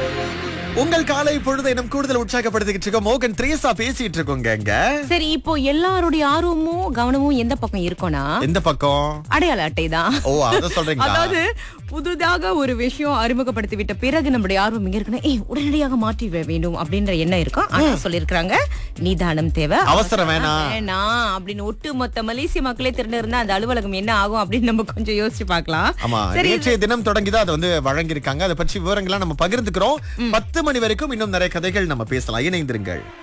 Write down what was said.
உங்கள் காலை பொழுது இன்னும் கூடுதல் உற்சாகப்படுத்திக்கிட்டு இருக்கோம் மோகன் த்ரேசா பேசிட்டு இருக்கோங்க இங்க சரி இப்போ எல்லாருடைய ஆர்வமும் கவனமும் எந்த பக்கம் இருக்கும்னா எந்த பக்கம் அடையாள அட்டை தான் ஓ அத சொல்றீங்களா அதாவது புதுதாக ஒரு விஷயம் அறிமுகப்படுத்தி விட்ட பிறகு நம்முடைய ஆர்வம் இங்க இருக்குன்னா ஏய் உடனடியாக மாற்றி வே- வேண்டும் அப்படின்ற எண்ணம் இருக்கும் ஆனா சொல்லிருக்காங்க நிதானம் தேவை அவசரம் வேணாம். வேணாம் அப்படின்னு ஒட்டு மொத்த மலேசிய மக்களே திரண்டு இருந்தா அந்த அலுவலகம் என்ன ஆகும் அப்படின்னு நம்ம கொஞ்சம் யோசிச்சு பார்க்கலாம் ஆமா சரி நேற்றைய தினம் தொடங்கிதான் அதை வந்து வழங்கியிருக்காங்க அதை பற்றி விவரங்கள்லாம் நம்ம பகிர்ந்துக்கிறோம் பத்து மணி வரைக்கும் இன்னும் நிறைய கதைகள் நம்ம பேசலாம் இணைந்திருங்கள்